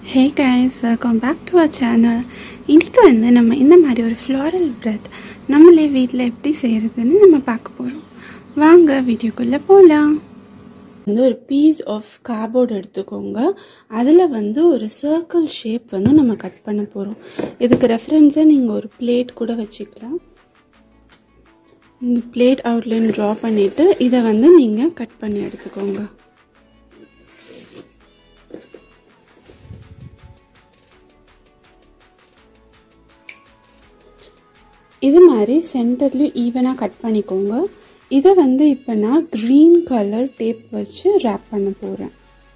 hey guys welcome back to our channel இன்றைக்கி வந்து நம்ம இந்த மாதிரி ஒரு ஃப்ளாரல் பிரெத் நம்மளே வீட்டில் எப்படி செய்கிறதுன்னு நம்ம பார்க்க போகிறோம் வாங்க வீடியோக்குள்ளே போகலாம் வந்து ஒரு பீஸ் ஆஃப் கார்போர்டு எடுத்துக்கோங்க அதில் வந்து ஒரு சர்க்கிள் ஷேப் வந்து நம்ம கட் பண்ண போகிறோம் இதுக்கு ரெஃபரன்ஸாக நீங்கள் ஒரு பிளேட் கூட வச்சுக்கலாம் இந்த பிளேட் அவுட்லைன் ட்ரா பண்ணிவிட்டு இதை வந்து நீங்கள் கட் பண்ணி எடுத்துக்கோங்க இது மாதிரி சென்டர்லேயும் ஈவனாக கட் பண்ணிக்கோங்க இதை வந்து இப்போ நான் க்ரீன் கலர் டேப் வச்சு ரேப் பண்ண போகிறேன்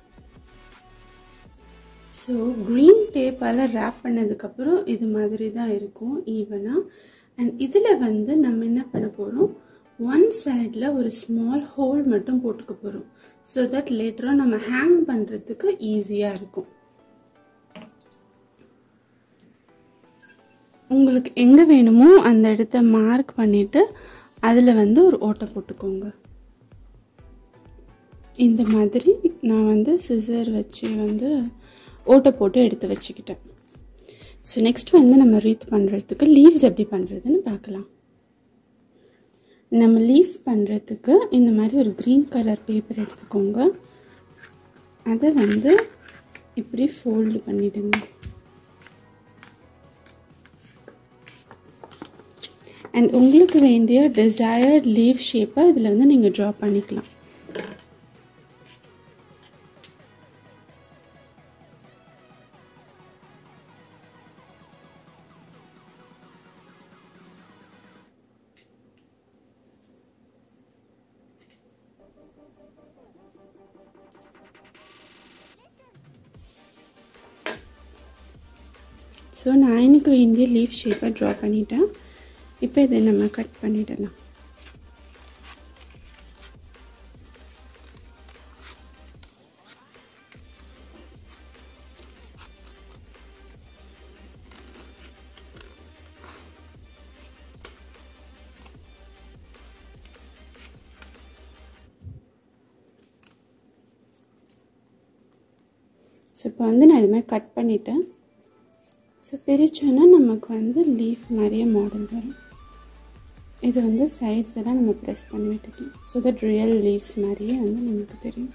ஸோ க்ரீன் டேப்பால் ரேப் பண்ணதுக்கப்புறம் இது மாதிரி தான் இருக்கும் ஈவனாக அண்ட் இதில் வந்து நம்ம என்ன பண்ண போகிறோம் ஒன் சைடில் ஒரு ஸ்மால் ஹோல் மட்டும் போட்டுக்க போகிறோம் ஸோ தட் லேட்டராக நம்ம ஹேங் பண்ணுறதுக்கு ஈஸியாக இருக்கும் உங்களுக்கு எங்கே வேணுமோ அந்த இடத்த மார்க் பண்ணிவிட்டு அதில் வந்து ஒரு ஓட்டை போட்டுக்கோங்க இந்த மாதிரி நான் வந்து சிசர் வச்சு வந்து ஓட்டை போட்டு எடுத்து வச்சுக்கிட்டேன் ஸோ நெக்ஸ்ட் வந்து நம்ம ரீத் பண்ணுறதுக்கு லீவ்ஸ் எப்படி பண்ணுறதுன்னு பார்க்கலாம் நம்ம லீஃப் பண்ணுறதுக்கு இந்த மாதிரி ஒரு க்ரீன் கலர் பேப்பர் எடுத்துக்கோங்க அதை வந்து இப்படி ஃபோல்டு பண்ணிவிடுங்க அண்ட் உங்களுக்கு வேண்டிய டிசையர்ட் லீவ் ஷேப்பை இதில் வந்து நீங்கள் ட்ரா பண்ணிக்கலாம் ஸோ நான் எனக்கு வேண்டிய லீவ் ஷேப்பை ட்ரா பண்ணிட்டேன் இப்போ இதை நம்ம கட் பண்ணிடலாம் ஸோ இப்போ வந்து நான் இது மாதிரி கட் பண்ணிட்டேன் ஸோ பிரித்தோன்னா நமக்கு வந்து லீஃப் மாதிரியே மாடல் வரும் இது வந்து சைட்ஸ் எல்லாம் நம்ம ப்ரெஸ் பண்ணி விட்டுக்கலாம் ஸோ தட் ரியல் லீவ்ஸ் மாதிரியே வந்து நமக்கு தெரியும்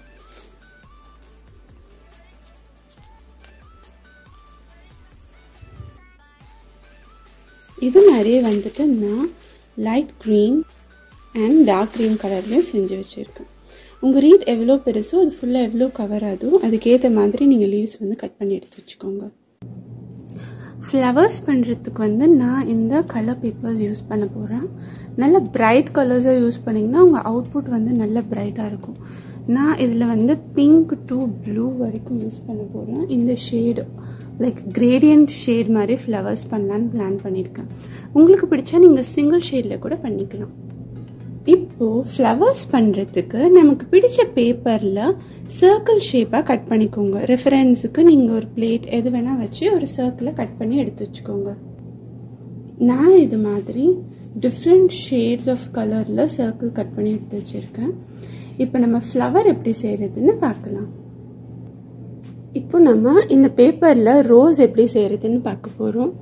இது மாதிரியே வந்துட்டு நான் light green and dark green கலர்லேயும் செஞ்சு வச்சுருக்கேன் உங்கள் ரீத் எவ்வளோ பெருசோ அது ஃபுல்லாக எவ்வளோ கவர் ஆகுதோ அதுக்கேற்ற மாதிரி நீங்கள் லீவ்ஸ் வந்து கட் பண்ணி எடுத்து வச்சுக்கோங்க ஃப்ளவர்ஸ் பண்ணுறதுக்கு வந்து நான் இந்த கலர் பேப்பர்ஸ் யூஸ் பண்ண போகிறேன் நல்ல பிரைட் கலர்ஸாக யூஸ் பண்ணிங்கன்னா உங்கள் அவுட்புட் வந்து நல்ல பிரைட்டாக இருக்கும் நான் இதில் வந்து பிங்க் டு ப்ளூ வரைக்கும் யூஸ் பண்ண போகிறேன் இந்த ஷேடு லைக் கிரேடியன்ட் ஷேட் மாதிரி ஃப்ளவர்ஸ் பண்ணலான்னு பிளான் பண்ணியிருக்கேன் உங்களுக்கு பிடிச்சா நீங்கள் சிங்கிள் ஷேடில் கூட பண்ணிக்கலாம் இப்போது ஃப்ளவர்ஸ் பண்ணுறதுக்கு நமக்கு பிடிச்ச பேப்பரில் சர்க்கிள் ஷேப்பாக கட் பண்ணிக்கோங்க ரெஃபரன்ஸுக்கு நீங்கள் ஒரு பிளேட் எது வேணால் வச்சு ஒரு சர்க்கிளை கட் பண்ணி எடுத்து வச்சுக்கோங்க நான் இது மாதிரி டிஃப்ரெண்ட் ஷேட்ஸ் ஆஃப் கலரில் சர்க்கிள் கட் பண்ணி எடுத்து வச்சுருக்கேன் இப்போ நம்ம ஃப்ளவர் எப்படி செய்கிறதுன்னு பார்க்கலாம் இப்போ நம்ம இந்த பேப்பரில் ரோஸ் எப்படி செய்கிறதுன்னு பார்க்க போகிறோம்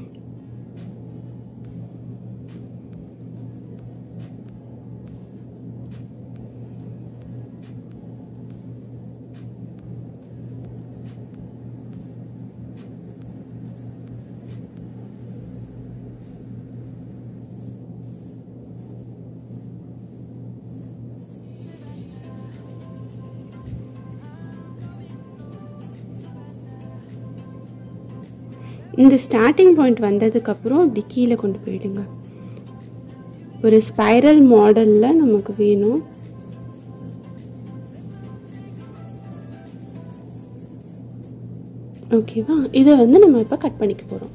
இந்த ஸ்டார்டிங் பாயிண்ட் வந்ததுக்கப்புறம் இப்படி கீழே கொண்டு போயிடுங்க ஒரு ஸ்பைரல் மாடலில் நமக்கு வேணும் ஓகேவா இதை வந்து நம்ம இப்போ கட் பண்ணிக்க போகிறோம்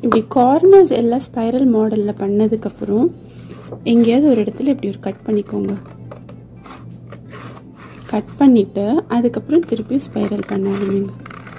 இப்படி கார்னர்ஸ் எல்லாம் ஸ்பைரல் மாடலில் பண்ணதுக்கப்புறம் எங்கேயாவது ஒரு இடத்துல இப்படி ஒரு கட் பண்ணிக்கோங்க கட் பண்ணிவிட்டு அதுக்கப்புறம் திருப்பி ஸ்பைரல் பண்ண ஆரம்பிங்க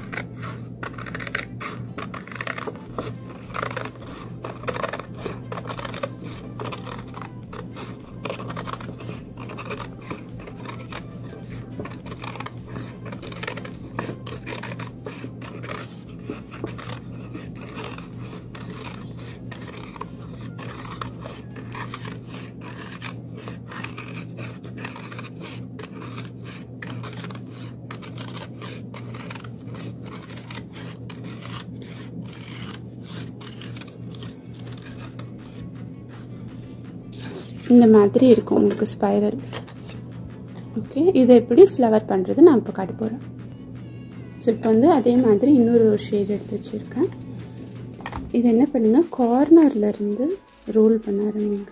இந்த மாதிரி இருக்கும் உங்களுக்கு ஸ்பைரல் ஓகே இதை எப்படி ஃப்ளவர் பண்ணுறது நான் இப்போ காட்ட போகிறேன் ஸோ இப்போ வந்து அதே மாதிரி இன்னொரு ஒரு ஷேட் எடுத்து வச்சுருக்கேன் இது என்ன பண்ணுங்கள் கார்னரில் இருந்து ரோல் பண்ண ஆரம்பிங்க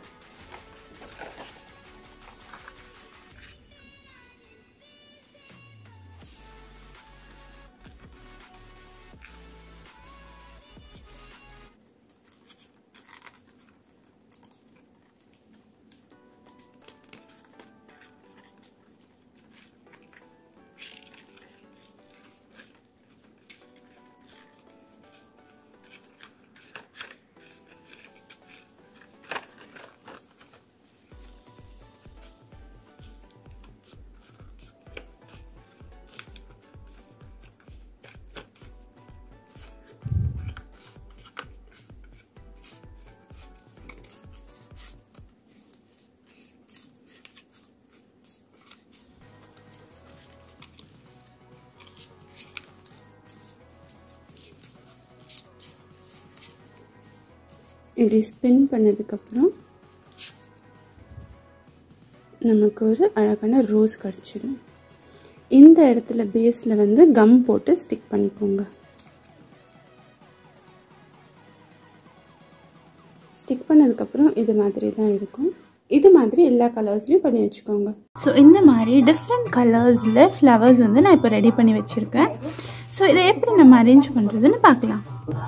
இப்படி ஸ்பின் பண்ணதுக்கப்புறம் நமக்கு ஒரு அழகான ரோஸ் கிடச்சிடும் இந்த இடத்துல பேஸில் வந்து கம் போட்டு ஸ்டிக் பண்ணிக்கோங்க ஸ்டிக் பண்ணதுக்கப்புறம் இது மாதிரி தான் இருக்கும் இது மாதிரி எல்லா கலர்ஸ்லையும் பண்ணி வச்சுக்கோங்க ஸோ இந்த மாதிரி டிஃப்ரெண்ட் கலர்ஸில் ஃப்ளவர்ஸ் வந்து நான் இப்போ ரெடி பண்ணி வச்சுருக்கேன் ஸோ இதை எப்படி நம்ம அரேஞ்ச் பண்ணுறதுன்னு பார்க்கலாம்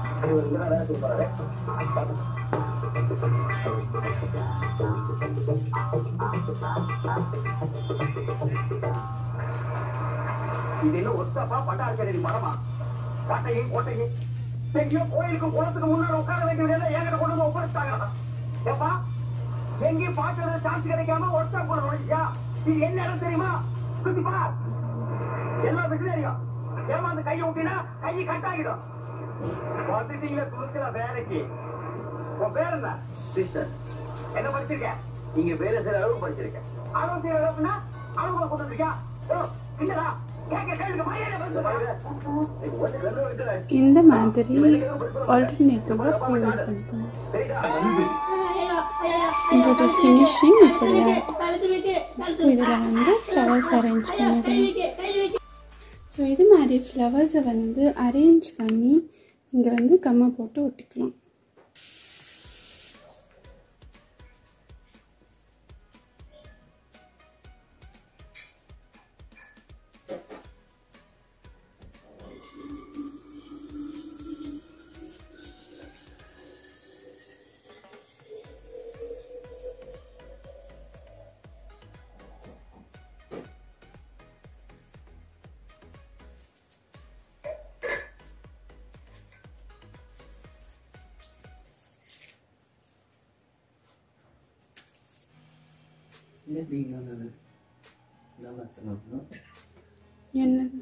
இது என்ன ஒத்தப்பா பட்டாக்கரை மரமா பட்டையும் கோட்டையும் எங்கேயோ கோயிலுக்கும் குளத்துக்கு முன்னாடி உட்கார வேண்டியது என்கிட்ட கொண்டு வந்து ஒப்படைச்சாங்க ஏப்பா எங்கேயும் பாக்குறது சான்ஸ் கிடைக்காம ஒருத்தா போன நுழைச்சியா இது என்ன இடம் தெரியுமா சுத்தி பார் எல்லா தெரியும் ஏமாந்து கையை விட்டினா கை கட்டாகிடும் வந்துட்டீங்களே துணுக்கிற வேலைக்கு உன் பேர் என்ன சிஸ்டர் என்ன படிச்சிருக்க நீங்க வேலை செய்யற அளவுக்கு படிச்சிருக்கேன் அளவு செய்யற அளவுக்குன்னா அளவுக்கு கொண்டு வந்திருக்கியா இல்லடா கேட்க கேளுங்க மரியாதை பேசுங்க இந்த மாதிரி ஆல்டர்னேட்டிவாக ஃபோல்ட் பண்ணிக்கணும் இதோட ஃபினிஷிங் இப்படியா இருக்கும் இதில் வந்து ஃப்ளவர்ஸ் அரேஞ்ச் பண்ணிடுறேன் ஸோ இது மாதிரி ஃப்ளவர்ஸை வந்து அரேஞ்ச் பண்ணி இங்கே வந்து கம்மை போட்டு ஒட்டிக்கலாம் என்னது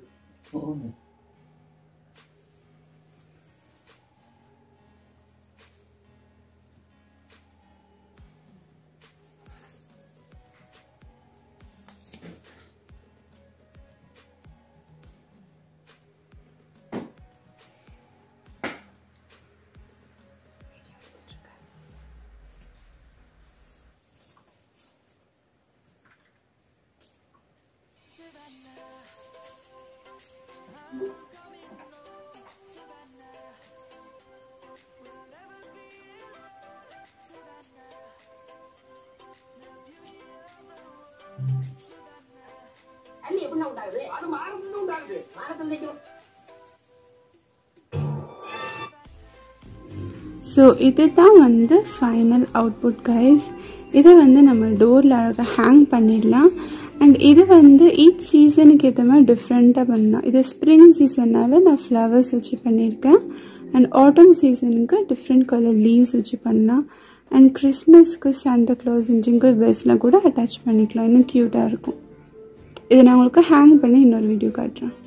தண்ணி எப்படி உண்டாகுது அது மாறத்துல உண்டாகுது மாறத்துல ஸோ இது தான் வந்து ஃபைனல் அவுட்புட் கைஸ் இதை வந்து நம்ம டோரில் அழகாக ஹேங் பண்ணிடலாம் அண்ட் இது வந்து ஈச் சீசனுக்கு ஏற்ற மாதிரி டிஃப்ரெண்ட்டாக பண்ணலாம் இது ஸ்ப்ரிங் சீசனால் நான் ஃப்ளவர்ஸ் வச்சு பண்ணியிருக்கேன் அண்ட் ஆட்டம் சீசனுக்கு டிஃப்ரெண்ட் கலர் லீவ்ஸ் வச்சு பண்ணலாம் அண்ட் கிறிஸ்மஸ்க்கு சாண்டா க்ளாஸ் ஜிங்கிள் பெல்ஸ்லாம் கூட அட்டாச் பண்ணிக்கலாம் இன்னும் க்யூட்டாக இருக்கும் இதை நான் உங்களுக்கு ஹேங் பண்ணி இன்னொரு வீடியோ காட்டுறேன்